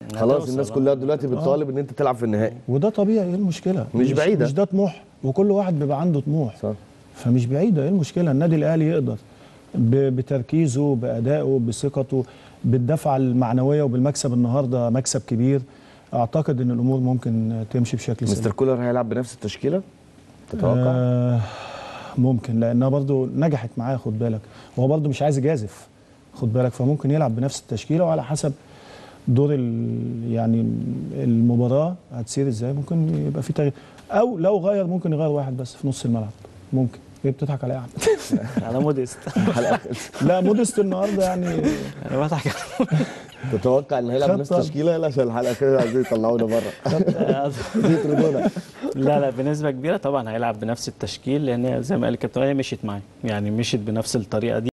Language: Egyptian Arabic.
خلاص هتوصل، الناس آه. كلها دلوقتي بتطالب ان انت تلعب في النهائي وده طبيعي ايه المشكله مش بعيدة. مش ده طموح وكل واحد بيبقى عنده طموح صح فمش بعيده ايه المشكله النادي الاهلي يقدر ب- بتركيزه بادائه بثقته بالدفعه المعنويه وبالمكسب النهارده مكسب كبير اعتقد ان الامور ممكن تمشي بشكل مستر سليم كولر هيلعب بنفس التشكيله تتوقع آه ممكن لانها برضو نجحت معاه خد بالك وهو برضو مش عايز يجازف خد بالك فممكن يلعب بنفس التشكيله وعلى حسب دور ال- يعني المباراه هتسير ازاي ممكن يبقى في تغيير او لو غير ممكن يغير واحد بس في نص الملعب ممكن ايه بتضحك على ايه يا احمد على موديست لا موديست النهارده يعني انا بضحك تتوقع ان هيلعب خد بنفس طرد. التشكيله لا عشان الحلقه كده عايزين يطلعونا بره يطردونا لا لا بنسبه كبيره طبعا هيلعب بنفس التشكيل لان هي زي ما قال الكابتن هي مشيت معاه يعني مشيت بنفس الطريقه دي